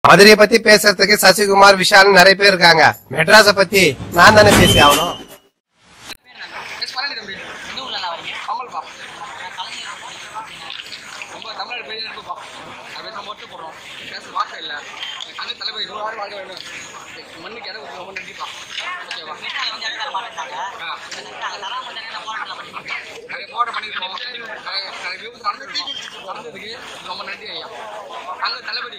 மதுரையை பத்தி பேசுறதுக்கு சசிகுமார் விஷால் நிறைய பேர் இருக்காங்க மெட்ராஸ பத்தி நான் தானே பேசி ஆகணும் எஸ் பழனி தம்பி எந்த ஊர்ல வரீங்க கமல்பா ரொம்ப தமிழ் பெரிய இருக்குப்பா அது பேச மட்டும் போடுறோம் பேச வார்த்தை இல்லை அங்கே தலைவர் நூறு ஆடு வாங்க வேணும் மண்ணுக்கு இடம் கொடுத்து ரொம்ப நன்றிப்பா ஓகேவா ஆ. நிறைய போராட்டம் பண்ணியிருக்கோம் நிறைய நிறைய விபத்து நடந்திருக்கு நடந்ததுக்கு ரொம்ப நன்றி ஐயா அங்கே தளபதி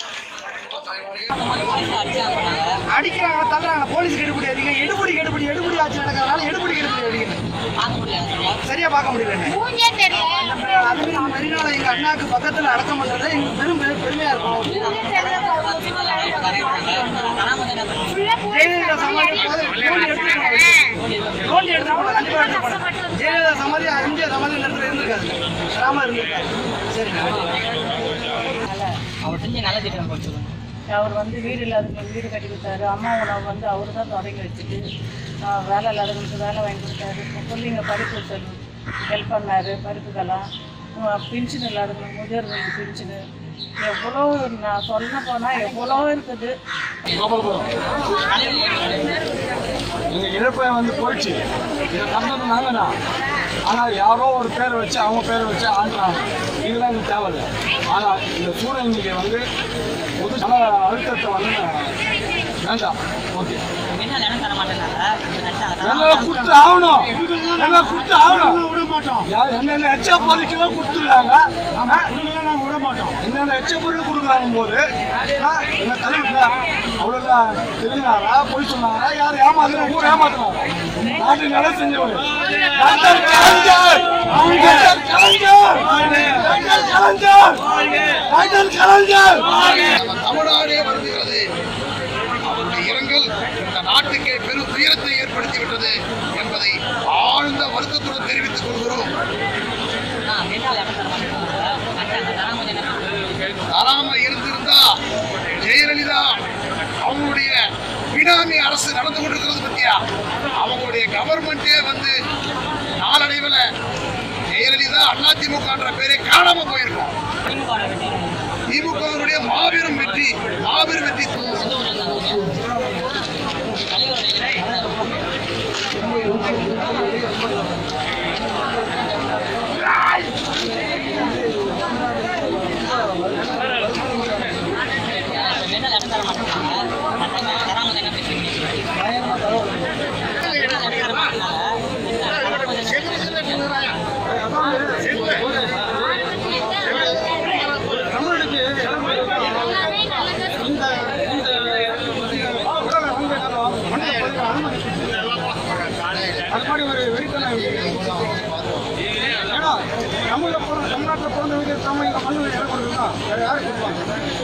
அடிக்கிறாங்க தள்ளுறாங்க போலீஸ் எடுபடி அடிங்க எடுபடி எடுபடி எடுபடி ஆட்சி நடக்கிறதுனால எடுபடி எடுபடி அடிக்கணும் சரியா பார்க்க முடியல மூஞ்சே தெரியல அதுவே மறுநாள் எங்க அண்ணாக்கு பக்கத்துல அடக்கம் பண்றது எங்களுக்கு பெரும் பெரும் பெருமையா இருக்கும் ஜெயலலிதா சமாதி லோன் எடுத்து லோன் எடுத்து போனா கண்டிப்பா எடுத்து போனேன் ஜெயலலிதா சமாதி எம்ஜிஆர் சமாதி நேரத்தில் இருந்திருக்காது ராம இருந்திருக்காரு சரிங்க அவர் செஞ்ச நல்ல திட்டம் கொஞ்சம் சொல்லுங்க அவர் வந்து வீடு இல்லாதவங்களுக்கு வீடு கட்டி கொடுத்தாரு அம்மா உணவு வந்து அவர் தான் தொடங்கி வச்சுட்டு ஆஹ் வேலை இல்லாதவங்களுக்கு வேலை வாங்கி கொடுத்தாரு பிள்ளைங்க படிப்பு கொடுத்தாரு ஹெல்ப் பண்ணார் படிப்புக்கெல்லாம் பென்ஷன் இல்லாதவங்களுக்கு முதியோர்களுக்கு பென்ஷனு எவ்வளோ நான் சொல்ல போனால் எவ்வளோ இருக்குது எங்க இழப்பை வந்து போயிடுச்சு இதை தந்தது நாங்க தான் ஆனால் யாரோ ஒரு பேரை வச்சு அவங்க பேரை வச்சு ஆண்டுறாங்க இதெல்லாம் எங்களுக்கு தேவையில்லை ஆனால் இந்த சூழல் இன்னைக்கு வந்து பொது ஜன அழுத்தத்தை வந்து வேண்டாம் ஓகே என்ன இடம் தர மாட்டேங்கிறாங்க நட்டாங்க எல்லாம் கொடுத்து ஆகணும் எல்லாம் கொடுத்து ஆகணும் விட மாட்டோம் என்னென்ன எச்ச பொருட்கள் கொடுத்துருக்காங்க விட மாட்டோம் என்னென்ன எச்ச பொருள் கொடுக்குறாங்க போது ஆ, எங்க தலைவர் அவ்வளோதான் தெரிஞ்சாரா பொய் சொன்னாரா யார் ஏமாத்துறாங்க ஊர் ஏமாத்துறாங்க நாட்டு நல்லா செஞ்சவர் doctor Kalaignar doctor Kalaignar doctor Kalaignar doctor Kalaignar நம்ம தமிழ்நாடே வருந்துகிறது அவருடைய இரங்கல் இந்த நாட்டுக்கே பெரும் துயரத்தை ஏற்படுத்திவிட்டது என்பதை ஆழ்ந்த வருத்தத்துடன் தெரிவித்துக் கொள்கிறோம் என்ன இடம் தர மாட்டேங்கிறாங்க நட்டாங்க தராம கொஞ்சம் நேரம் தராம இருந்திருந்தா ஜெயலலிதா அவங்களுடைய பினாமி அரசு நடந்து கொண்டிருக்கிறது பத்தியா அவங்களுடைய கவர்மெண்டே வந்து நாளடைவில் ஜெயலலிதா அதிமுகன்ற பேரே காணாம போயிருக்கும் திமுக வெற்றி திமுகவினுடைய மாபெரும் வெற்றி மாபெரும் வெற்றி எந்த ஊர்ல இருந்தாங்க தலைவருடைய என்ன இடம் தர மாட்டேங்கிறாங்க நட்டாங்க தராம கொஞ்சம் நேரம் பேசுறீங்க எல்லாமே நல்லது அது மாதிரி ஒரு வெறித்தனம் ஏன்னா தமிழ்ல பிறந்த தமிழ்நாட்டில் பிறந்தவங்க தமிழ் இங்கே மண்ணு இடம் கொடுக்குறா வேற யாரு கொடுப்பாங்க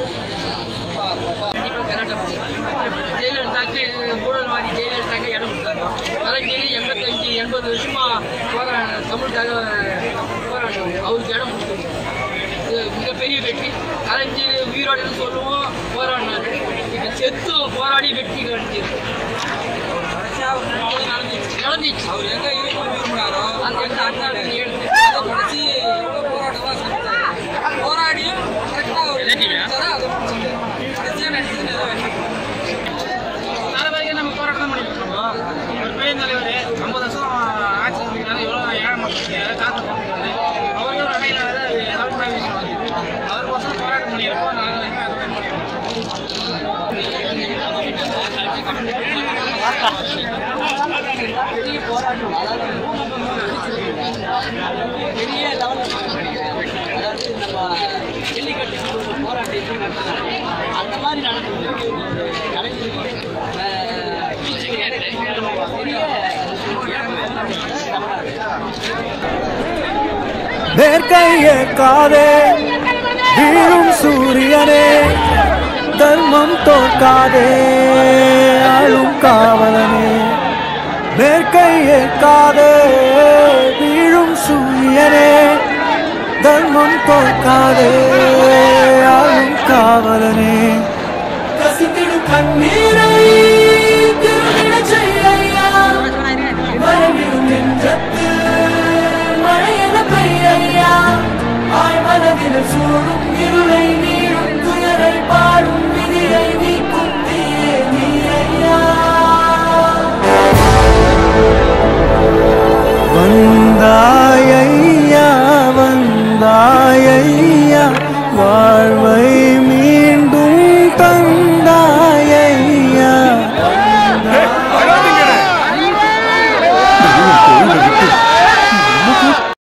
ஜெயலலிதாக்கு ஊழல்வாதி ஜெயலலிதாக்கு இடம் கொடுத்தாரு கலைஞர் எண்பத்தஞ்சு எண்பது வருஷமா போராட தமிழுக்காக போராடுறாரு அவருக்கு இடம் கொடுத்தாரு இது மிகப்பெரிய வெற்றி கலைஞர் உயிரோடு சொல்லுவோம் போராடினாரு இப்போ செத்து போராடி வெற்றி கிடைச்சிருக்கு நடந்துச்சு நடந்துச்சு அவர் எங்க இருக்கு விரும்பினாரோ அந்த இடத்துல அண்ணா எடுத்து அதை படிச்சு எவ்வளோ போராட்டமாக செஞ்சாரு போராடியும் கரெக்டாக அவர் ஜெயிச்சாரு அதை முடிச்சாரு கடைசியாக நடிச்சது தலைவருக்கு நம்ம போராட்டம் தான் பண்ணிட்டு இருக்கோம் ஒரு பெரிய தலைவர் ஐம்பது வருஷம் ஆட்சி செஞ்சுக்கிறாரு எவ்வளோ ஏழை மக்களுக்கு காத்து போட்டுருக்காரு அவர்களும் நடையிலாத தமிழ்நாடு விஷயம் வந்து அவர் வருஷம் போராட்டம் பண்ணியிருக்கோம் நாங்கள் வந்து அதை பண்ணியிருக்கோம் பெரிய லெவலில் அதாவது நம்ம ஜல்லிக்கட்டு ஒரு போராட்டம் எப்படி நடத்துனாங்க அந்த மாதிரி நடக்குது கலைஞருக்கு அஹ், பெரிய வேர்க்கையே காதே வீழும் சூரியனே தர்மம் தோற்காதே ஆளும் காவலனே வேர்க்கையே காதே வீழும் சூரியனே தர்மம் தோற்காதே ஆளும் காவலனே கசித்திடும் கண்ணீரை திரும்பிடச் செய்யா மறைவிடும் நெஞ்சத்தில் மழையென பெய்யா ஆய் மனதில் சூடும் இருளை நீரும் துயரை பாடும் விதி வந்தாயையா வந்தாயையா வாழ்வை